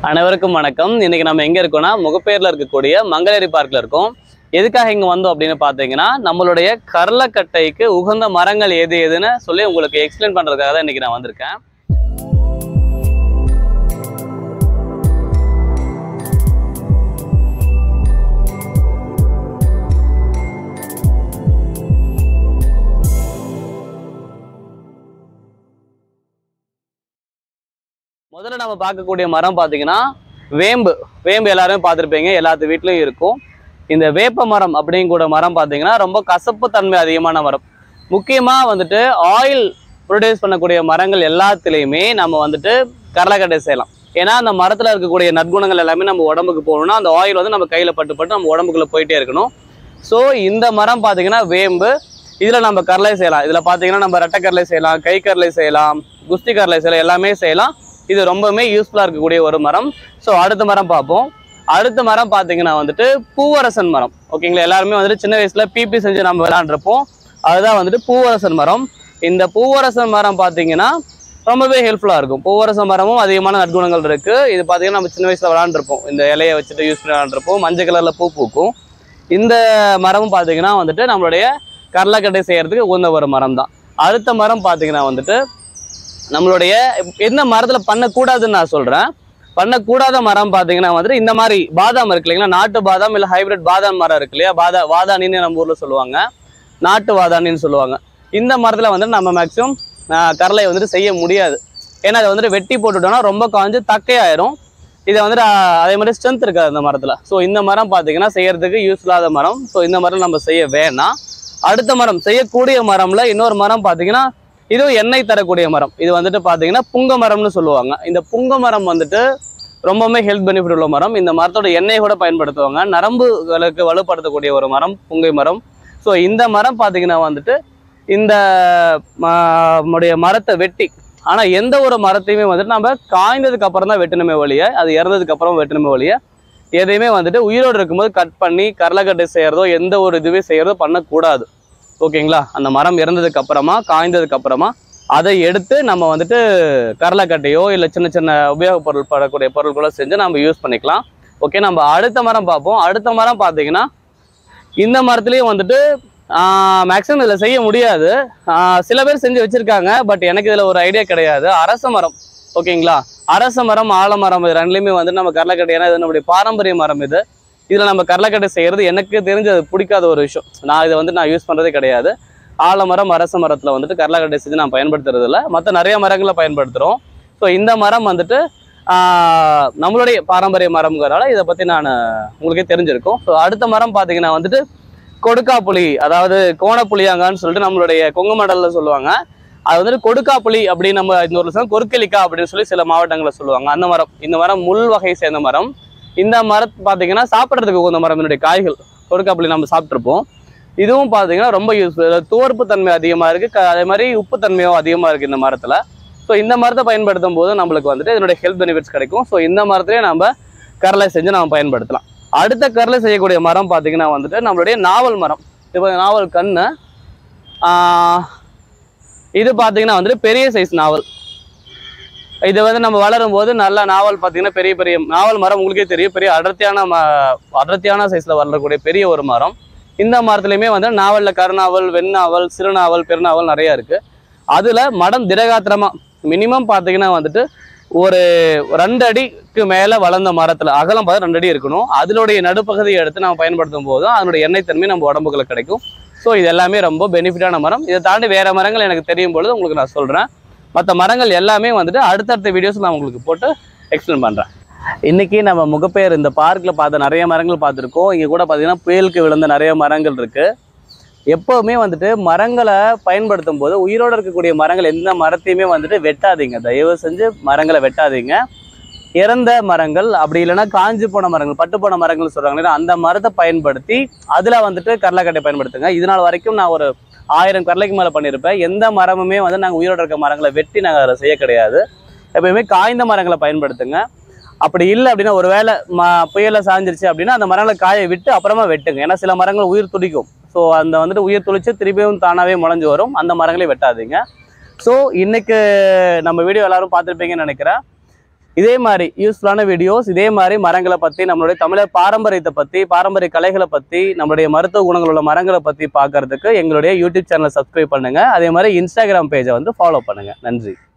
அனைவருக்கும் வணக்கம் இன்னைக்கு நம்ம எங்க இருக்கோம்னா முகப்பேர்ல இருக்கக்கூடிய மங்களேரி பார்க்ல இருக்கோம் எதுக்காக இங்க வந்தோம் அப்படின்னு பாத்தீங்கன்னா நம்மளுடைய கரலக்கட்டைக்கு உகந்த மரங்கள் எது எதுன்னு சொல்லி உங்களுக்கு எக்ஸ்பிளைன் பண்றதுக்காக தான் இன்னைக்கு நான் வந்திருக்கேன் முதல்ல நம்ம பார்க்கக்கூடிய மரம் பார்த்தீங்கன்னா வேம்பு வேம்பு எல்லாருமே பார்த்துருப்பீங்க எல்லாத்து வீட்லயும் இருக்கும் இந்த வேப்ப மரம் அப்படிங்கூட மரம் பார்த்தீங்கன்னா ரொம்ப கசப்பு தன்மை அதிகமான மரம் முக்கியமாக வந்துட்டு ஆயில் ப்ரொடியூஸ் பண்ணக்கூடிய மரங்கள் எல்லாத்துலேயுமே நம்ம வந்துட்டு கடலைக்கட்டை செய்யலாம் ஏன்னா அந்த மரத்தில் இருக்கக்கூடிய நற்குணங்கள் எல்லாமே நம்ம உடம்புக்கு போகணும்னா அந்த ஆயில் வந்து நம்ம கையில் பட்டு பட்டு நம்ம உடம்புக்குள்ளே போயிட்டே இருக்கணும் ஸோ இந்த மரம் பார்த்தீங்கன்னா வேம்பு இதில் நம்ம கரலை செய்யலாம் இதில் பார்த்தீங்கன்னா நம்ம ரெட்டை கரலை செய்யலாம் கை கரலை செய்யலாம் குஸ்தி கரலை செய்யலாம் எல்லாமே செய்யலாம் இது ரொம்பவுமே யூஸ்ஃபுல்லாக இருக்கக்கூடிய ஒரு மரம் ஸோ அடுத்த மரம் பார்ப்போம் அடுத்த மரம் பார்த்தீங்கன்னா வந்துட்டு பூவரசன் மரம் ஓகேங்களா எல்லாருமே வந்துட்டு சின்ன வயசுல பிபி செஞ்சு நம்ம விளையாண்டுருப்போம் அதுதான் வந்துட்டு பூவரசன் மரம் இந்த பூவரசன் மரம் பார்த்தீங்கன்னா ரொம்பவே ஹெல்ப்ஃபுல்லாக இருக்கும் பூவரசன் மரமும் அதிகமான நற்குணங்கள் இருக்கு இது பார்த்தீங்கன்னா நம்ம சின்ன வயசுல விளையாண்டுருப்போம் இந்த இலையை வச்சுட்டு யூஸ் பண்ணி விளையாண்டுருப்போம் மஞ்சள் கலர்ல பூ பூக்கும் இந்த மரமும் பார்த்தீங்கன்னா வந்துட்டு நம்மளுடைய கடலைக்கட்டை செய்யறதுக்கு உகந்த ஒரு மரம் தான் அடுத்த மரம் பார்த்தீங்கன்னா வந்துட்டு நம்மளுடைய எந்த மரத்துல பண்ணக்கூடாதுன்னு நான் சொல்றேன் பண்ணக்கூடாத மரம் பார்த்தீங்கன்னா வந்துட்டு இந்த மாதிரி பாதாம் இருக்கு இல்லைங்களா நாட்டு பாதாம் இல்லை ஹைபிரிட் பாதாம் மரம் இருக்கு இல்லையா பாதா வாதானின்னு நம்ம ஊர்ல சொல்லுவாங்க நாட்டு வாதானின்னு சொல்லுவாங்க இந்த மரத்துல வந்து நம்ம மேக்ஸிமம் கடலை வந்துட்டு செய்ய முடியாது ஏன்னா அதை வந்துட்டு வெட்டி போட்டுட்டோம்னா ரொம்ப காஞ்சு தக்கையாயிரும் இதை வந்துட்டு ஆஹ், அதே மாதிரி ஸ்ட்ரென்த் இருக்காது அந்த மரத்துல ஸோ இந்த மரம் பார்த்தீங்கன்னா செய்யறதுக்கு யூஸ் இல்லாத மரம் ஸோ இந்த மரம் நம்ம செய்ய வேணாம் அடுத்த மரம் செய்யக்கூடிய மரம்ல இன்னொரு மரம் பார்த்தீங்கன்னா இதுவும் எண்ணெய் தரக்கூடிய மரம் இது வந்துட்டு பார்த்தீங்கன்னா புங்க மரம்னு சொல்லுவாங்க இந்த புங்க மரம் வந்துட்டு ரொம்பவுமே ஹெல்த் பெனிஃபிட் உள்ள மரம் இந்த மரத்தோட எண்ணெய் கூட பயன்படுத்துவாங்க நரம்புகளுக்கு வலுப்படுத்தக்கூடிய ஒரு மரம் புங்கை மரம் ஸோ இந்த மரம் பார்த்தீங்கன்னா வந்துட்டு இந்த ம- நம்முடைய மரத்தை வெட்டி ஆனால் எந்த ஒரு மரத்தையுமே வந்துட்டு நம்ம காய்ந்ததுக்கு அப்புறம் தான் வெட்டணுமே ஒழிய அது இறந்ததுக்கு அப்புறம் வெட்டணுமே ஒழிய எதையுமே வந்துட்டு உயிரோடு இருக்கும்போது கட் பண்ணி கடலைக்கட்டை செய்யறதோ எந்த ஒரு இதுவே செய்யறதோ பண்ணக்கூடாது ஓகேங்களா அந்த மரம் இறந்ததுக்கு அப்புறமா காய்ந்ததுக்கு அப்புறமா அதை எடுத்து நம்ம வந்துட்டு கடலைக்கட்டையோ இல்லை சின்ன சின்ன உபயோகப் பொருள் படக்கூடிய பொருட்களோ செஞ்சு நம்ம யூஸ் பண்ணிக்கலாம் ஓகே நம்ம அடுத்த மரம் பார்ப்போம் அடுத்த மரம் பார்த்தீங்கன்னா இந்த மரத்துலேயும் வந்துட்டு மேக்ஸிமம் இதில் செய்ய முடியாது ஆஹ் சில பேர் செஞ்சு வச்சுருக்காங்க பட் எனக்கு இதில் ஒரு ஐடியா கிடையாது அரச மரம் ஓகேங்களா அரச மரம் ஆலமரம் இது ரெண்டுலையுமே வந்து நம்ம கடலைக்கட்டை ஏன்னா இது நம்முடைய பாரம்பரிய மரம் இது இதில் நம்ம கடலைக்கட்டை செய்கிறது எனக்கு தெரிஞ்சு அது பிடிக்காத ஒரு விஷயம் நான் இதை வந்து நான் யூஸ் பண்ணுறதே கிடையாது ஆலமரம் அரச மரத்தில் வந்துட்டு கடலைக்கட்டை செஞ்சு நான் பயன்படுத்துறது இல்லை மற்ற நிறைய மரங்களை பயன்படுத்துகிறோம் ஸோ இந்த மரம் வந்துட்டு ஆஹ் நம்மளுடைய பாரம்பரிய மரம்ங்கிறனால இதை பற்றி நான் உங்களுக்கே தெரிஞ்சிருக்கும் ஸோ அடுத்த மரம் பார்த்தீங்கன்னா வந்துட்டு கொடுக்காப்புளி அதாவது கோணப்புளியாங்கன்னு சொல்லிட்டு நம்மளுடைய கொங்கு மண்டலில் சொல்லுவாங்க அது வந்துட்டு கொடுக்காப்புளி அப்படின்னு நம்ம இந்த ஒரு சொல்லுவோம் கொற்கலிக்கா அப்படின்னு சொல்லி சில மாவட்டங்களில் சொல்லுவாங்க அந்த மரம் இந்த மரம் முள் வகை சேர்ந்த மரம் இந்த மரம் பார்த்தீங்கன்னா சாப்பிட்றதுக்கு உகந்த மரம் இதனுடைய காய்கள் கொடுக்காப்புளி நம்ம சாப்பிட்ருப்போம் இதுவும் பார்த்தீங்கன்னா ரொம்ப யூஸ்ஃபுல் துவர்ப்பு தன்மை அதிகமாக இருக்குது அதே மாதிரி உப்பு தன்மையும் அதிகமாக இருக்குது இந்த மரத்தில் ஸோ இந்த மரத்தை பயன்படுத்தும் போது நம்மளுக்கு வந்துட்டு இதனுடைய ஹெல்த் பெனிஃபிட்ஸ் கிடைக்கும் ஸோ இந்த மரத்திலே நம்ம கரலை செஞ்சு நம்ம பயன்படுத்தலாம் அடுத்த கரலை செய்யக்கூடிய மரம் பார்த்தீங்கன்னா வந்துட்டு நம்மளுடைய நாவல் மரம் இப்போ நாவல் கண்ணு ஆஹ், இது பார்த்தீங்கன்னா வந்துட்டு பெரிய சைஸ் நாவல் இது வந்து நம்ம வளரும் போது நல்ல நாவல் பார்த்தீங்கன்னா பெரிய பெரிய நாவல் மரம் உங்களுக்கே தெரியும் பெரிய அடர்த்தியான ம அடர்த்தியான சைஸில் வளரக்கூடிய பெரிய ஒரு மரம் இந்த மரத்துலையுமே வந்து நாவலில் கருநாவல் வெண்ணாவல் சிறுநாவல் பெருநாவல் நிறையா இருக்குது அதில் மடம் திடகாத்திரமாக மினிமம் பார்த்தீங்கன்னா வந்துட்டு ஒரு ரெண்டு அடிக்கு மேலே வளர்ந்த மரத்தில் அகலம் பார்த்து ரெண்டு அடி இருக்கணும் அதனுடைய நடுப்பகுதியை எடுத்து நம்ம பயன்படுத்தும் போதும் அதனுடைய எண்ணெய் தன்மை நம்ம உடம்புக்குள்ள கிடைக்கும் ஸோ இது எல்லாமே ரொம்ப பெனிஃபிட்டான மரம் இதை தாண்டி வேற மரங்கள் எனக்கு தெரியும் பொழுது உங்களுக்கு நான் சொல்கிறேன் மற்ற மரங்கள் எல்லாமே வந்துட்டு அடுத்தடுத்த வீடியோஸ் நான் உங்களுக்கு போட்டு எக்ஸ்பிளைன் பண்ணுறேன் இன்னைக்கு நம்ம முகப்பேர் இந்த பார்க்கில் பார்த்த நிறைய மரங்கள் பார்த்துருக்கோம் இங்கே கூட பார்த்தீங்கன்னா புயலுக்கு விழுந்த நிறைய மரங்கள் இருக்குது எப்போவுமே வந்துட்டு மரங்களை பயன்படுத்தும் போது உயிரோடு இருக்கக்கூடிய மரங்கள் எந்த மரத்தையுமே வந்துட்டு வெட்டாதீங்க தயவு செஞ்சு மரங்களை வெட்டாதீங்க இறந்த மரங்கள் அப்படி இல்லைன்னா காஞ்சு போன மரங்கள் பட்டு போன மரங்கள் சொல்றாங்க இல்லையா, அந்த மரத்தை பயன்படுத்தி அதில் வந்துட்டு கடலைக்கட்டை பயன்படுத்துங்க இது நாள் வரைக்கும் நான் ஒரு ஆயிரம் கடலைக்கு மேலே பண்ணியிருப்பேன் எந்த மரமுமே வந்து நாங்கள் உயிரோடு இருக்க மரங்களை வெட்டி நாங்கள் அதை செய்ய கிடையாது எப்பயுமே காய்ந்த மரங்களை பயன்படுத்துங்க அப்படி இல்லை அப்படின்னா ஒருவேளை ம புயல சாஞ்சிருச்சு அப்படின்னா அந்த மரங்களை காய விட்டு அப்புறமா வெட்டுங்க ஏன்னா சில மரங்கள் உயிர் துடிக்கும் ஸோ அந்த வந்துட்டு உயிர் துளிச்சு திரும்பியும் தானாகவே முளைஞ்சு வரும் அந்த மரங்களை வெட்டாதீங்க ஸோ இன்னைக்கு நம்ம வீடியோ எல்லாரும் பார்த்துருப்பீங்கன்னு நினைக்கிறேன் இதே மாதிரி யூஸ்ஃபுல்லான வீடியோஸ் இதே மாதிரி மரங்களை பற்றி நம்மளுடைய தமிழர் பாரம்பரியத்தை பற்றி பாரம்பரிய கலைகளை பற்றி நம்மளுடைய மருத்துவ குணங்கள் உள்ள மரங்களை பற்றி பார்க்கறதுக்கு எங்களுடைய யூடியூப் சேனலை சப்ஸ்கிரைப் பண்ணுங்கள் அதே மாதிரி இன்ஸ்டாகிராம் பேஜை வந்து ஃபாலோ பண்ணுங்கள் நன்றி